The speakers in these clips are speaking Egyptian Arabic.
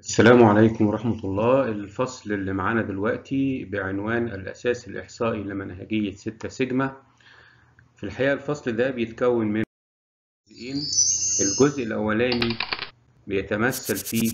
السلام عليكم ورحمة الله الفصل اللي معانا دلوقتي بعنوان الأساس الإحصائي لمنهجية ستة سيجما في الحقيقة الفصل ده بيتكون من جزئين الجزء الأولاني بيتمثل في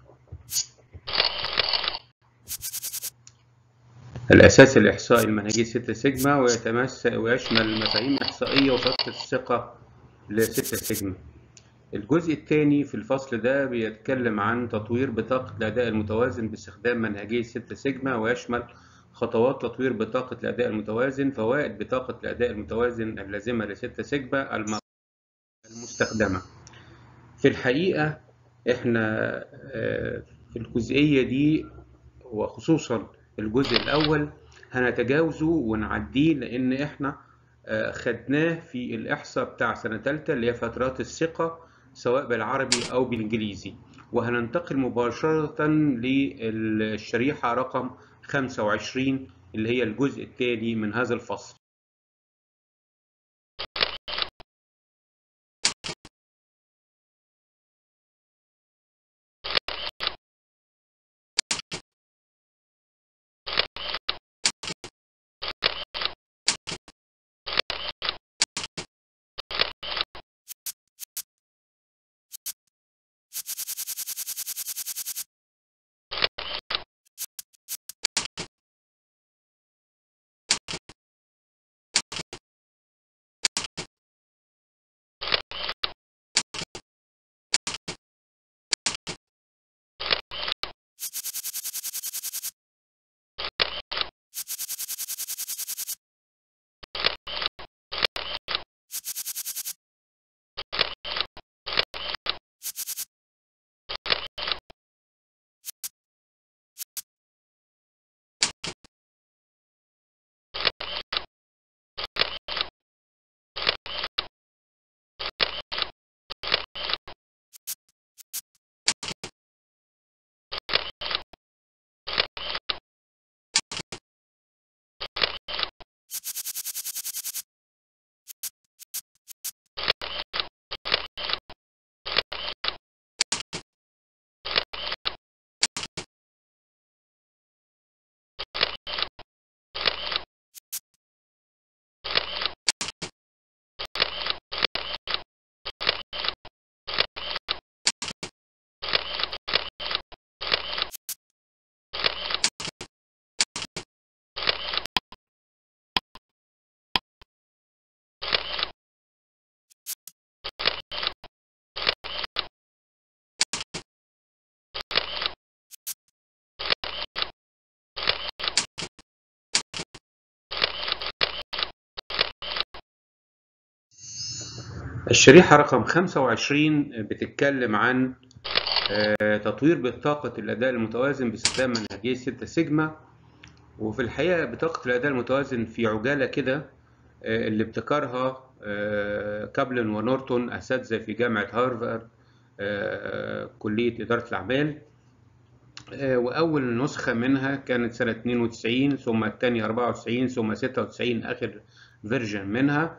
الأساس الإحصائي لمنهجية ستة سيجما ويتمثل ويشمل مفاهيم إحصائية وفترة الثقة لستة سيجما الجزء الثاني في الفصل ده بيتكلم عن تطوير بطاقة الأداء المتوازن باستخدام منهجية ستة سيجما ويشمل خطوات تطوير بطاقة الأداء المتوازن فوائد بطاقة الأداء المتوازن اللازمة لستة سيجما المستخدمة في الحقيقة احنا في الجزئية دي وخصوصا الجزء الأول هنتجاوزه ونعديه لأن احنا خدناه في الإحصاء بتاع سنة تالتة اللي هي فترات الثقة سواء بالعربي أو بالإنجليزي وهننتقل مباشرة للشريحة رقم 25 اللي هي الجزء الثاني من هذا الفصل الشريحة رقم 25 بتتكلم عن تطوير بطاقة الأداء المتوازن باستخدام منهجية 6 سيجما وفي الحقيقة بطاقة الأداء المتوازن في عجالة كده اللي ابتكرها كابلن ونورتون أساتذة في جامعة هارفارد كلية إدارة الأعمال وأول نسخة منها كانت سنة 92 ثم الثانية 94 ثم 96 آخر فيرجن منها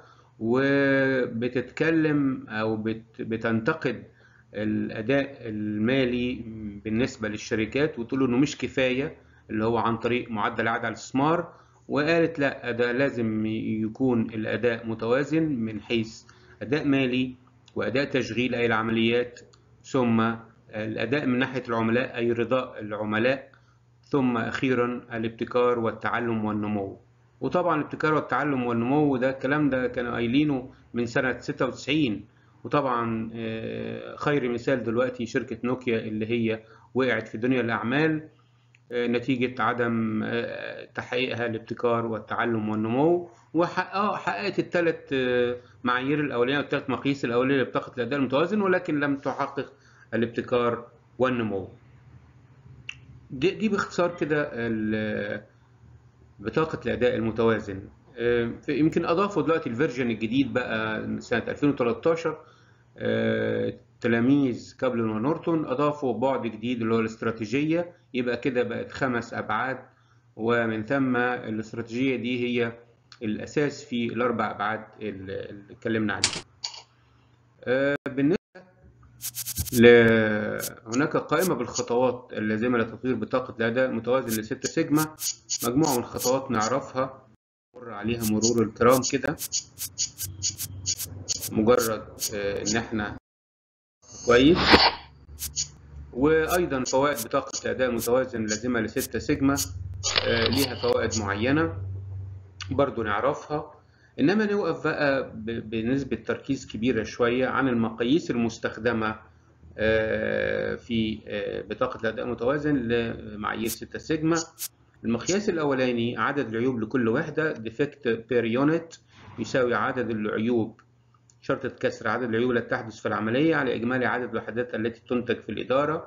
وبتتكلم او بتنتقد الاداء المالي بالنسبه للشركات وتقول انه مش كفايه اللي هو عن طريق معدل عائد على الاستثمار وقالت لا ده لازم يكون الاداء متوازن من حيث اداء مالي واداء تشغيل اي العمليات ثم الاداء من ناحيه العملاء اي رضاء العملاء ثم اخيرا الابتكار والتعلم والنمو وطبعا الابتكار والتعلم والنمو ده الكلام ده كانوا قايلينه من سنة 96 وطبعا خير مثال دلوقتي شركة نوكيا اللي هي وقعت في دنيا الأعمال نتيجة عدم تحقيقها الابتكار والتعلم والنمو وحققت الثلاث معايير الأولية والثلاث مقاييس الأولية لبطاقة الأداء المتوازن ولكن لم تحقق الابتكار والنمو دي, دي باختصار كده بطاقة الأداء المتوازن يمكن أضافوا دلوقتي الفيرجن الجديد بقى سنة 2013 تلاميذ كابلن ونورتون أضافوا بعد جديد اللي هو الاستراتيجية يبقى كده بقت خمس أبعاد ومن ثم الاستراتيجية دي هي الأساس في الأربع أبعاد اللي اتكلمنا عليها. بالنسبة ل- هناك قائمة بالخطوات اللازمة لتطوير بطاقة الأداء متوازن لستة سيجما مجموعة من الخطوات نعرفها نمر عليها مرور الكرام كده مجرد آه، إن إحنا كويس وأيضا فوائد بطاقة الأداء المتوازن اللازمة لستة سيجما آه، ليها فوائد معينة برضو نعرفها إنما نوقف بقى ب- بنسبة تركيز كبيرة شوية عن المقاييس المستخدمة آه، في آه، بطاقة الأداء المتوازن لمعايير 6 سيجما المقياس الأولاني عدد العيوب لكل وحدة defect per unit يساوي عدد العيوب شرطة كسر عدد العيوب التي تحدث في العملية على إجمالي عدد الوحدات التي تنتج في الإدارة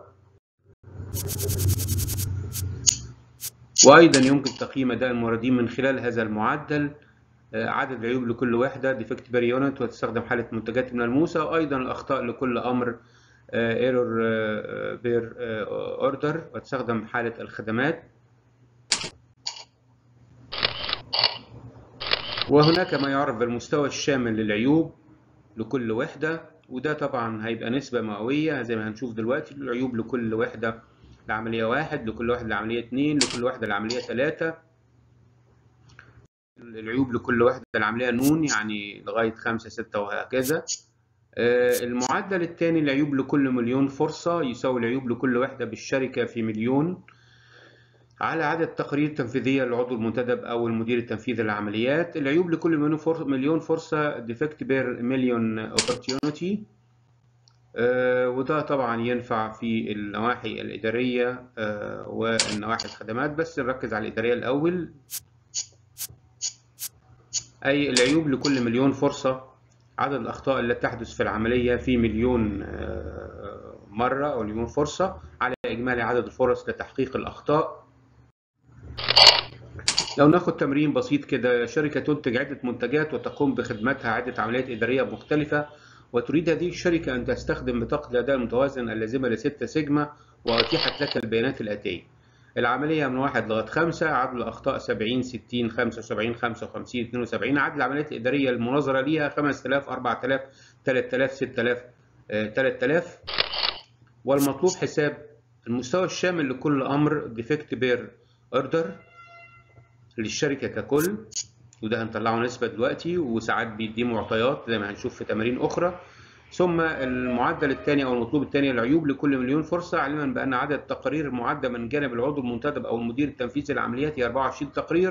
وأيضا يمكن تقييم أداء الموردين من خلال هذا المعدل آه، عدد العيوب لكل وحدة defect per unit وتستخدم حالة منتجات ملموسة وأيضا الأخطاء لكل أمر ايرور بير اوردر وتستخدم حالة الخدمات وهناك ما يعرف بالمستوى الشامل للعيوب لكل وحدة وده طبعا هيبقى نسبة مئوية زي ما هنشوف دلوقتي العيوب لكل وحدة لعملية واحد لكل وحدة لعملية اتنين لكل وحدة لعملية تلاتة العيوب لكل وحدة لعملية نون يعني لغاية خمسة ستة وهكذا آه، المعدل الثاني العيوب لكل مليون فرصة يساوي العيوب لكل وحدة بالشركة في مليون على عدد تقارير تنفيذية للعضو المنتدب أو المدير التنفيذي للعمليات العيوب لكل مليون فرصة, مليون فرصة defect per million opportunity آه، وده طبعا ينفع في النواحي الإدارية آه، والنواحي الخدمات بس نركز على الإدارية الأول أي العيوب لكل مليون فرصة عدد الأخطاء التي تحدث في العملية في مليون آه، مرة أو مليون فرصة على إجمالي عدد الفرص لتحقيق الأخطاء لو ناخد تمرين بسيط كده شركة تنتج عدة منتجات وتقوم بخدمتها عدة عمليات إدارية مختلفة وتريد هذه الشركة أن تستخدم بطاقة الأداء المتوازن اللازمة لستة سيجما وأتيحت لك البيانات الآتية العملية من واحد لغاية خمسة عدد الأخطاء 70 60 75 55 72 عدد العمليات الإدارية المناظرة ليها 5000 4000 3000 6000 آه، 3000 والمطلوب حساب المستوى الشامل لكل أمر defect بير اوردر للشركة ككل وده هنطلعه نسبة دلوقتي وساعات بيديه معطيات زي ما هنشوف في تمارين أخرى ثم المعدل الثاني أو المطلوب الثاني العيوب لكل مليون فرصة علما بأن عدد التقارير المعدة من جانب العضو المنتدب أو المدير التنفيذي للعمليات هي 24 تقرير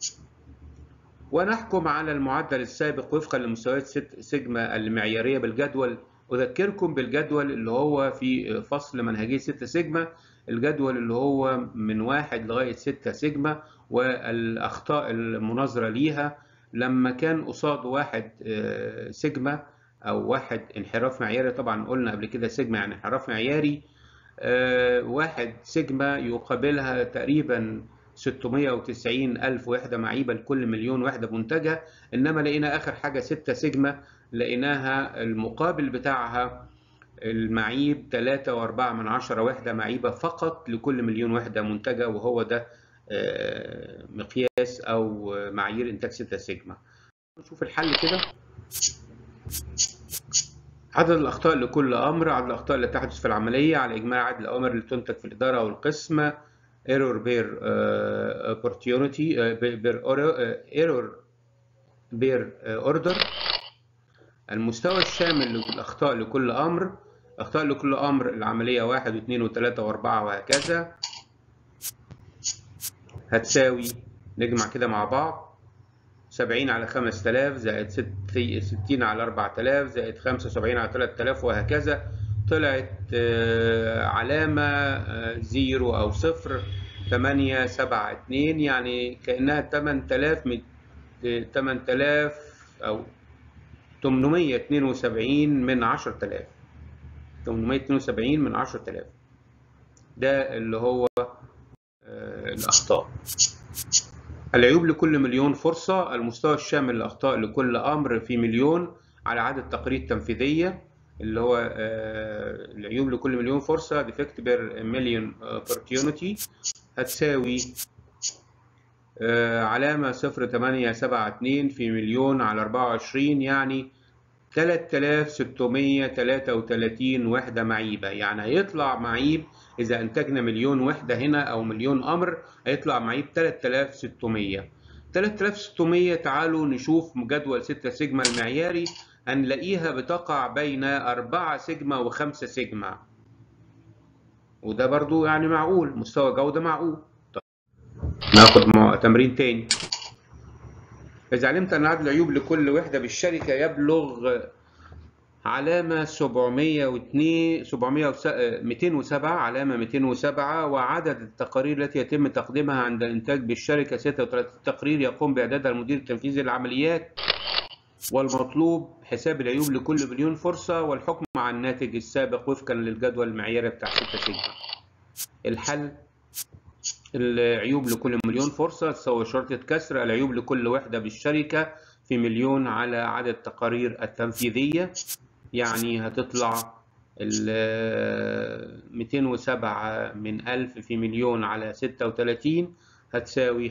ونحكم على المعدل السابق وفقا لمستويات ست سيجما المعيارية بالجدول أذكركم بالجدول اللي هو في فصل منهجية 6 سيجما الجدول اللي هو من واحد لغاية 6 سيجما والأخطاء المناظرة ليها لما كان قصاد واحد آه، سيجما أو واحد انحراف معياري طبعا قلنا قبل كده سيجما يعني انحراف معياري آه، واحد سيجما يقابلها تقريبا 690 ألف وحدة معيبة لكل مليون وحدة منتجة إنما لقينا آخر حاجة 6 سيجما لقيناها المقابل بتاعها المعيب 3.4 من عشرة وحدة معيبة فقط لكل مليون وحدة منتجة وهو ده آه، مقياس أو معايير إنتاج 6 سيجما نشوف الحل كده عدد الأخطاء لكل أمر عدد الأخطاء التي تحدث في العملية على إجمالي عدد الأوامر اللي تنتج في الإدارة أو القسم error per uh, opportunity uh, per uh, error per uh, order المستوى الشامل للأخطاء لكل أمر أخطاء لكل أمر العملية واحد واثنين وثلاثة وأربعة وهكذا هتساوي نجمع كده مع بعض سبعين على خمس تلاف زائد ستين على أربعة تلاف زائد خمسة وسبعين على تلات تلاف وهكذا طلعت آه، علامة آه، زيرو أو صفر تمانية سبعة اتنين يعني كأنها تمن تلاف تمن تلاف أو تمنمية اتنين وسبعين من عشر تلاف تمنمية اتنين وسبعين من عشر تلاف ده اللي هو آه، الأخطاء العيوب لكل مليون فرصة المستوى الشامل للأخطاء لكل أمر في مليون على عدد تقارير تنفيذية اللي هو آه، العيوب لكل مليون فرصة defect per million opportunity هتساوي آه، علامة صفر تمانية سبعة اتنين في مليون على أربعة وعشرين يعني 3633 وحدة معيبة يعني هيطلع معيب إذا أنتجنا مليون وحدة هنا أو مليون أمر هيطلع معيب 3600 3600 تعالوا نشوف جدول 6 سيجما المعياري هنلاقيها بتقع بين 4 سيجما و5 سيجما وده برضو يعني معقول مستوى جودة معقول طيب. ناخد تمرين تاني إذا علمت أن عدد العيوب لكل وحدة بالشركة يبلغ علامة 702 700 207 علامة 207 وعدد التقارير التي يتم تقديمها عند الإنتاج بالشركة 36 تقرير يقوم بإعدادها المدير التنفيذي للعمليات والمطلوب حساب العيوب لكل مليون فرصة والحكم على الناتج السابق وفقا للجدول المعياري بتاع 6 سيجما الحل العيوب لكل مليون فرصة تساوي شرطة كسر العيوب لكل وحدة بالشركة في مليون على عدد التقارير التنفيذية يعني هتطلع ال 207 من 1000 في مليون على 36 هتساوي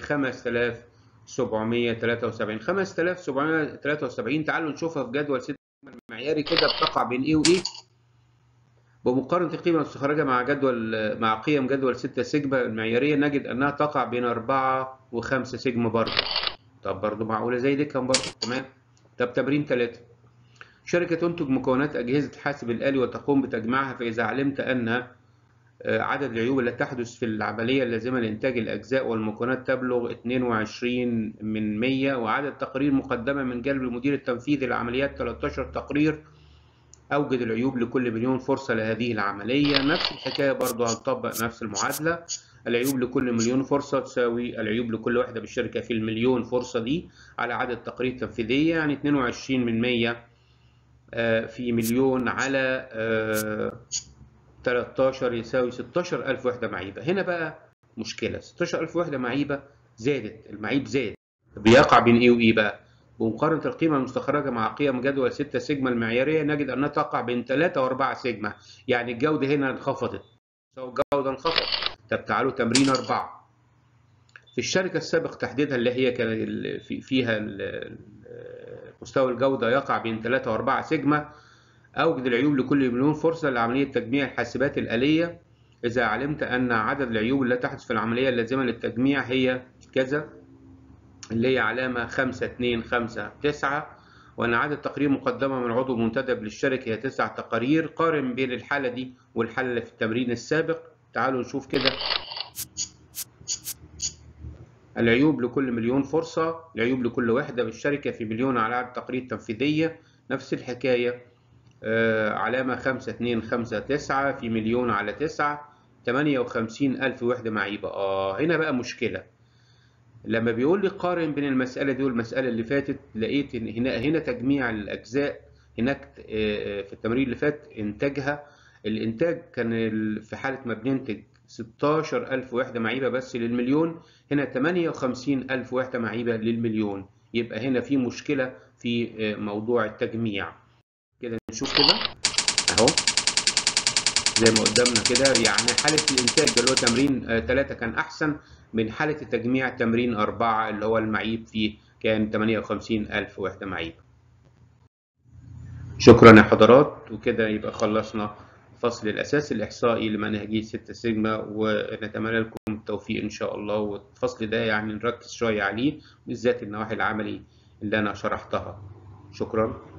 5773 5773 تعالوا نشوفها في جدول 6 المعياري كده بتقع بين ايه وايه بمقارنة القيمة المستخرجة مع جدول مع قيم جدول 6 سيجما المعيارية نجد أنها تقع بين 4 و5 سيجما برضه. طب برضه معقولة زي دي كان برضه تمام. طب تمرين 3 شركة تنتج مكونات أجهزة الحاسب الآلي وتقوم بتجميعها فإذا علمت أن عدد العيوب التي تحدث في العملية اللازمة لإنتاج الأجزاء والمكونات تبلغ 22 من 100 وعدد تقارير مقدمة من جانب المدير التنفيذي للعمليات 13 تقرير أوجد العيوب لكل مليون فرصة لهذه العملية نفس الحكاية برضو هنطبق نفس المعادلة العيوب لكل مليون فرصة تساوي العيوب لكل وحدة بالشركة في المليون فرصة دي على عدد تقارير تنفيذية يعني 22 من 100 في مليون على 13 يساوي 16000 وحدة معيبة هنا بقى مشكلة 16000 وحدة معيبة زادت المعيب زاد بيقع بين ايه وايه بقى بمقارنة القيمة المستخرجة مع قيم جدول 6 سيجما المعيارية نجد أنها تقع بين 3 و4 سيجما يعني الجودة هنا انخفضت الجودة انخفضت طب تعالوا تمرين 4 في الشركة السابق تحديدها اللي هي كان فيها مستوى الجودة يقع بين 3 و4 سيجما أوجد العيوب لكل مليون فرصة لعملية تجميع الحاسبات الآلية إذا علمت أن عدد العيوب التي تحدث في العملية اللازمة للتجميع هي كذا اللي هي علامة خمسة اتنين خمسة تسعة وأن عدد تقرير مقدمة من عضو منتدب للشركة هي تسع تقارير قارن بين الحالة دي والحالة اللي في التمرين السابق تعالوا نشوف كده العيوب لكل مليون فرصة العيوب لكل وحدة بالشركة في مليون على عدد تقرير تنفيذية نفس الحكاية آه علامة خمسة اتنين خمسة تسعة في مليون على تسعة تمانية وخمسين ألف وحدة معيبة آه هنا بقى مشكلة لما بيقول لي قارن بين المسألة دي والمسألة اللي فاتت لقيت إن هنا هنا تجميع الأجزاء هناك في التمرين اللي فات إنتاجها الإنتاج كان في حالة ما بننتج 16000 وحدة معيبة بس للمليون هنا 58000 وحدة معيبة للمليون يبقى هنا في مشكلة في موضوع التجميع كده نشوف كده أهو زي ما قدامنا كده يعني حالة الإنتاج اللي هو تمرين 3 كان أحسن من حالة التجميع تمرين أربعة اللي هو المعيب فيه كان 58 ألف وحدة معيبة شكرا يا حضرات وكده يبقى خلصنا الفصل الأساسي الإحصائي لمنهجية 6 سيجما ونتمنى لكم التوفيق إن شاء الله والفصل ده يعني نركز شوية عليه بالذات النواحي العملي اللي أنا شرحتها شكرا